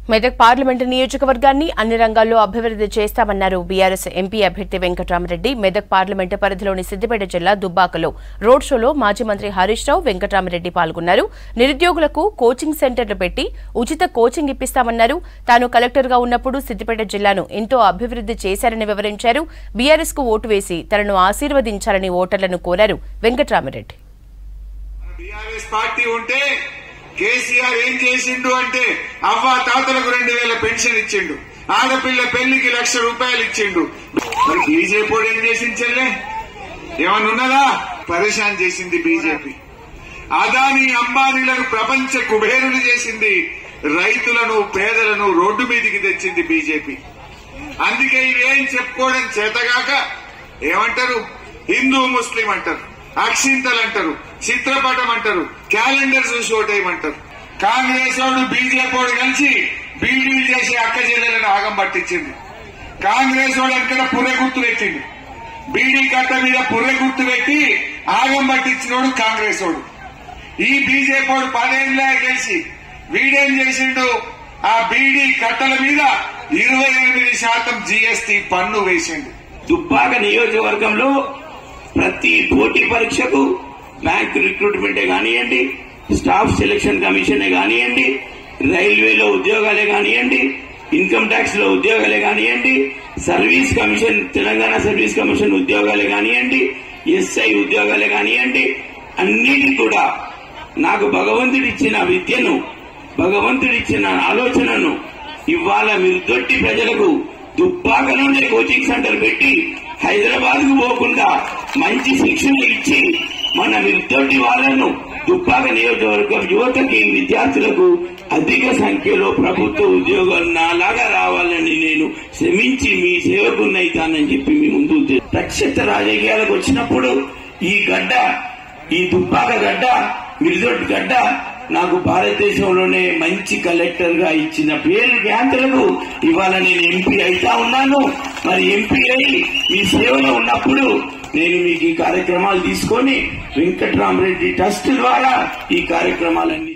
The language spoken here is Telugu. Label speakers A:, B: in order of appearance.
A: మెదక్ పార్లమెంటు నియోజకవర్గాన్ని అన్ని రంగాల్లో అభివృద్ధి చేస్తామన్నారు బీఆర్ఎస్ ఎంపీ అభ్యర్థి వెంకటరామరెడ్డి మెదక్ పార్లమెంటు పరిధిలోని సిద్దిపేట జిల్లా దుబ్బాకలో రోడ్ షోలో మాజీ మంత్రి హరీష్ రావు వెంకటరామరెడ్డి పాల్గొన్నారు నిరుద్యోగులకు కోచింగ్ సెంటర్లు పెట్టి ఉచిత కోచింగ్ ఇప్పిస్తామన్నారు తాను కలెక్టర్గా ఉన్నప్పుడు సిద్దిపేట జిల్లాను ఎంతో అభివృద్ధి చేశారని వివరించారు బీఆర్ఎస్ కు ఓటు వేసి తనను ఆశీర్వదించాలని ఓటర్లను కోరారు వెంకటరామరెడ్డి
B: బీఆర్ఎస్ పార్టీ ఉంటే కేసీఆర్ ఏం చేసిండు అంటే అవ్వ తాతలకు రెండు వేల పెన్షన్ ఇచ్చిండు ఆడపిల్ల పెళ్లికి లక్ష రూపాయలు ఇచ్చిండు మరి బీజేపీ వాడు ఏం చేసింది చెల్లె ఏమన్నా ఉన్నదా పరేషాన్ చేసింది బీజేపీ అదాని అంబానీలను ప్రపంచ కుబేరులు చేసింది రైతులను పేదలను రోడ్డు మీదికి తెచ్చింది బీజేపీ అందుకే ఇవేం చెప్పుకోవడం చేతగాక ఏమంటారు హిందూ ముస్లిం అంటారు అక్షింతలు అంటారు చిత్రపటం అంటారు క్యాలెండర్ చూసి ఓటేయమంటారు కాంగ్రెస్ వాడు బీజేపీ వాడు కలిసి బీడీలు చేసి అక్క చెల్లెలను ఆగం పట్టించింది కాంగ్రెస్ వాడు అక్కడ పుర్రె గుర్తు పెట్టింది బీడీ కట్ట మీద పుర్రె గుర్తు పెట్టి ఆగం పట్టించినోడు కాంగ్రెస్ వాడు ఈ బీజేపీ వాడు పదేళ్ళ గెలిచి వీడేం చేసిండు ఆ బీడీ కట్టల మీద ఇరవై ఎనిమిది శాతం జీఎస్టీ పన్ను వేసిండు
C: దుబ్బాక నియోజకవర్గంలో ప్రతి పోటీ పరీక్షకు బ్యాంక్ రిక్రూట్మెంటే కానివ్వండి స్టాఫ్ సెలక్షన్ కమిషనే కానివ్వండి రైల్వేలో ఉద్యోగాలే కానివ్వండి ఇన్కమ్ ట్యాక్స్ లో ఉద్యోగాలే కానివ్వండి service commission Telangana service commission ఉద్యోగాలే కానివ్వండి ఎస్ఐ ఉద్యోగాలే కానివ్వండి అన్నిటి కూడా నాకు భగవంతుడిచ్చిన విద్యను భగవంతుడిచ్చిన ఆలోచనను ఇవాళ మీరు దొట్టి ప్రజలకు దుబ్బాక నుండే కోచింగ్ సెంటర్ పెట్టి హైదరాబాద్ కు పోకుండా మంచి శిక్షణ ఇచ్చి మన విద్యార్థి వాళ్ళను దుబ్బాక నియోజకవర్గం యువతకి విద్యార్థులకు అధిక సంఖ్యలో ప్రభుత్వ ఉద్యోగాలు నాలాగా రావాలని నేను శ్రమించి మీ సేవకున్నైతానని చెప్పి మీ ముందు తె- ప్రత్యక్ష రాజకీయాలకు వచ్చినప్పుడు ఈ గడ్డ ఈ దుబ్బాక గడ్డ మిరిదొడ్డి గడ్డ నాకు భారతదేశంలోనే మంచి కలెక్టర్ గా ఇచ్చిన పేరు జ్ఞాతలకు ఇవాళ నేను ఎంపీ అయితా ఉన్నాను మరి ఎంపీ అయి మీ సేవలో ఉన్నప్పుడు నేను మీకు ఈ కార్యక్రమాలు తీసుకొని వెంకట్రామరెడ్డి ట్రస్ట్ ద్వారా ఈ కార్యక్రమాలన్నీ